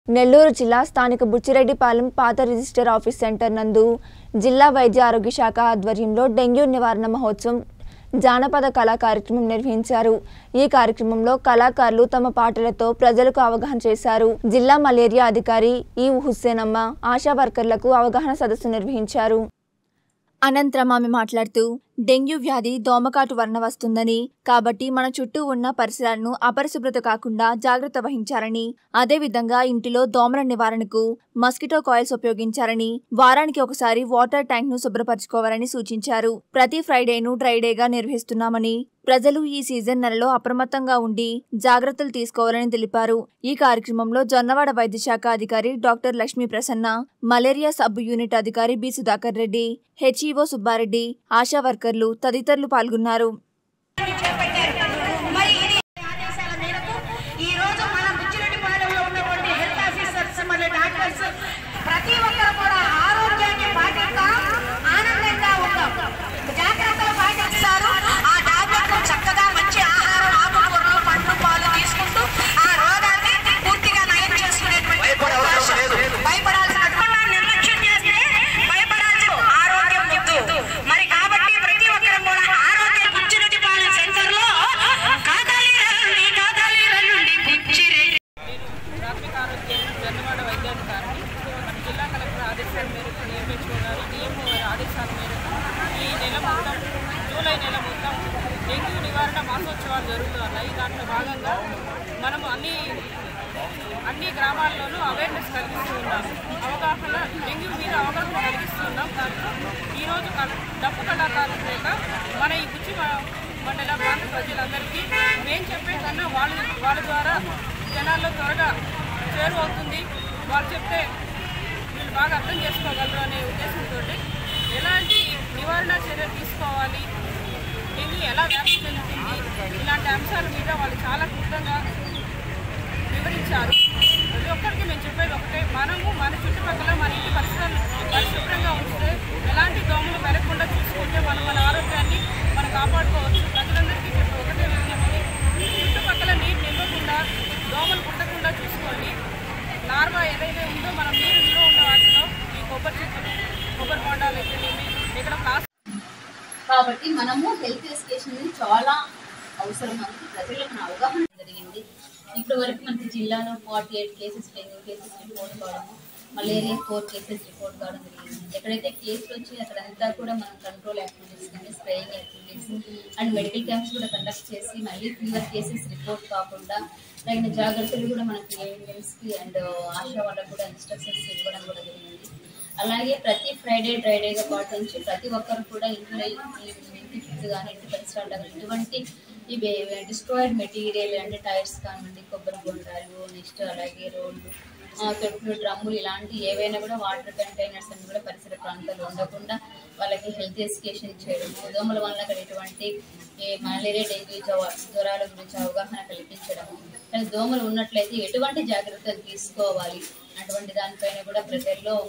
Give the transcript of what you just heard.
నెల్లూరు జిల్లా స్థానిక బుచ్చిరెడ్డిపాలెం పాత రిజిస్టర్ ఆఫీస్ సెంటర్ నందు జిల్లా వైద్య ఆరోగ్య శాఖ ఆధ్వర్యంలో డెంగ్యూ నివారణ మహోత్సవం జానపద కళా కార్యక్రమం నిర్వహించారు ఈ కార్యక్రమంలో కళాకారులు తమ పాటలతో ప్రజలకు అవగాహన చేశారు జిల్లా మలేరియా అధికారి ఈ హుస్సేనమ్మ ఆశా వర్కర్లకు అవగాహన సదస్సు నిర్వహించారు అనంతరం ఆమె మాట్లాడుతూ డెంగ్యూ వ్యాధి దోమకాటు వలన వస్తుందని కాబట్టి మన చుట్టూ ఉన్న పరిసరాలను అపరిశుభ్రత కాకుండా జాగ్రత్త వహించాలని అదేవిధంగా ఇంటిలో దోమల నివారణకు మస్కిటో కాయిల్స్ ఉపయోగించాలని వారానికి ఒకసారి వాటర్ ట్యాంక్ ను శుభ్రపరచుకోవాలని సూచించారు ప్రతి ఫ్రైడేను డ్రై డేగా నిర్వహిస్తున్నామని ప్రజలు ఈ సీజన్ నెలలో అప్రమత్తంగా ఉండి జాగ్రత్తలు తీసుకోవాలని తెలిపారు ఈ కార్యక్రమంలో జొన్నవాడ వైద్య శాఖ అధికారి doctor Lakshmi Prasanna malaria sub unit అధికారి B Sudhakar Reddy HEO Subbareddy ASHA వర్కర్లు తదితరులు పాల్గొన్నారు మరి ఇది ఆదేశాల మేరకు ఈ రోజు మన బుచ్చిరెడ్డిపాలెంలో ఉన్నటువంటి హెల్త్ ఆఫీసర్స్ మరియు డాక్టర్స్ ప్రతి ఒక్కరు కూడా ఆరోగ్యాన్ని పాటిస్తా ఆనందంగా ఉంటాం జాగ్రత్తలు పాటిస్తారు ఆ టాబ్లెట్లు చక్కగా మంచి ఆహారం ఆకుకూరలు పండ్లు పాలు తీసుకుంటూ ఆ రోగాన్ని పూర్తిగా నయం చేసుకునేటువంటి అవకాశం భయపడాల్సినటువంటి నిర్లక్ష్యం చేస్తే భయపడాల్సిన ఆరోగ్యం ముద్దు మరి కాబట్టి ప్రతి ఒక్కరు కూడా ఆరోగ్యం బుచ్చిరెడ్డిపాలెం సెంటర్ లో కాదాలి రండి కాదాలి రండి బుచ్చిరెడ్డి ప్రాథమిక ఆరోగ్యం జన్మవాడ వైద్యాధికారిని మన జిల్లా కలెక్టర్ ఆదేశాల మేరకు డిఎంహెచ్ఓ గారు డిఎంఓ గారి ఆదేశాల మేరకు ఈ నెల మొత్తం జూలై నెల మొత్తం డెంగ్యూ నివారణ మాసోత్సవాలు జరుగుతున్నాయి దాంట్లో భాగంగా మనము అన్ని అన్ని గ్రామాల్లోనూ అవేర్నెస్ కలిగిస్తూ ఉన్నాం అవగాహన డెంగ్యూ మీద అవగాహన కలిగిస్తూ ఉన్నాం దాంట్లో ఈరోజు కళ- డప్పు కళాకారుల చేత మన ఈ బుచ్చి మ- మండల ప్రాంత ప్రజలందరికీ మేము చెప్పే కన్నా వాళ్ళ వాళ్ళ ద్వారా జనాల్లో త్వరగా చేరువవుతుంది వాళ్ళు చెప్తే వీళ్ళు బాగా అర్థం చేసుకోగలరు అనే ఉద్దేశంతో ఎలాంటి నివారణ చర్యలు తీసుకోవాలి డెంగ్యూ ఎలా వ్యాప్తి చెందుతుంది ఇలాంటి అంశాల మీద వాళ్ళు చాలా క్లుప్తంగా వివరించారు ప్రతి ఒక్కరికి మేము చెప్పేది ఒకటే మనము మన చుట్టుపక్కల మన ఇంటి పరిసరాలు పరిశుభ్రంగా ఉంచితే ఎలాంటి దోమలు పెరగకుండా చూసుకుంటే మనం మన ఆరోగ్యాన్ని మనం కాపాడుకోవచ్చు ప్రజలందరికీ చెప్పే ఒకటే విషయం చుట్టుపక్కల నీరు నింపకుండా దోమలు పుట్టకుండా చూసుకోండి లార్వా ఏదైతే ఉందో మనం నీరు నిల్వ ఉన్న వాటిలో ఈ కొబ్బరి చెట్లు కొబ్బరి బొండాలు అయితేనేమి ఇక్కడ ప్లాస్టిక్ కాబట్టి మనము హెల్త్ ఎడ్యుకేషన్ అనేది చాలా అవసరం మనకి ప్రజలకు మన అవగాహన జరిగింది ఇప్పటి వరకు మనకి జిల్లాలో forty eight cases dengue cases report కావడము మలేరియా ఫోర్ కేసెస్ రిపోర్ట్ కావడం జరిగింది ఎక్కడైతే కేసులు వచ్చి అక్కడంతా కూడా మనం కంట్రోల్ యాక్టివిటీస్ కానీ spraying activities and medical camps కూడా కండక్ట్ చేసి మళ్ళీ ఫీవర్ కేసెస్ రిపోర్ట్ కాకుండా తగిన జాగ్రత్తలు కూడా మనకి ఏఎంఎంస్కి అండ్ ఆశా వాళ్ళకు కూడా ఇన్స్ట్రక్షన్స్ ఇవ్వడం కూడా జరిగింది అలాగే ప్రతి ఫ్రైడే డ్రైడేగా పాటించి ప్రతి ఒక్కరు కూడా ఇంట్లో ఈ ఇంటి చుట్టూ కానీ ఇంటి పరిసరాలు కానీ ఎటువంటి ఇవి డిస్ట్రాయిడ్ మెటీరియల్ అంటే టైర్స్ కానివ్వండి కొబ్బరి బొండాలు నెక్స్ట్ అలాగే రోడ్లు తొట్లు డ్రమ్ములు ఇలాంటి ఏవైనా కూడా వాటర్ కంటైనర్స్ అన్ని కూడా పరిసర ప్రాంతాల్లో ఉండకుండా వాళ్ళకి హెల్త్ ఎడ్యుకేషన్ చేయడం దోమల వల్ల అక్కడ ఎటువంటి ఈ మలేరియా డెంగ్యూ జ్వ- జ్వరాల గురించి అవగాహన కల్పించడము కానీ దోమలు ఉన్నట్లయితే ఎటువంటి జాగ్రత్తలు తీసుకోవాలి అటువంటి దానిపైన కూడా ప్రజల్లో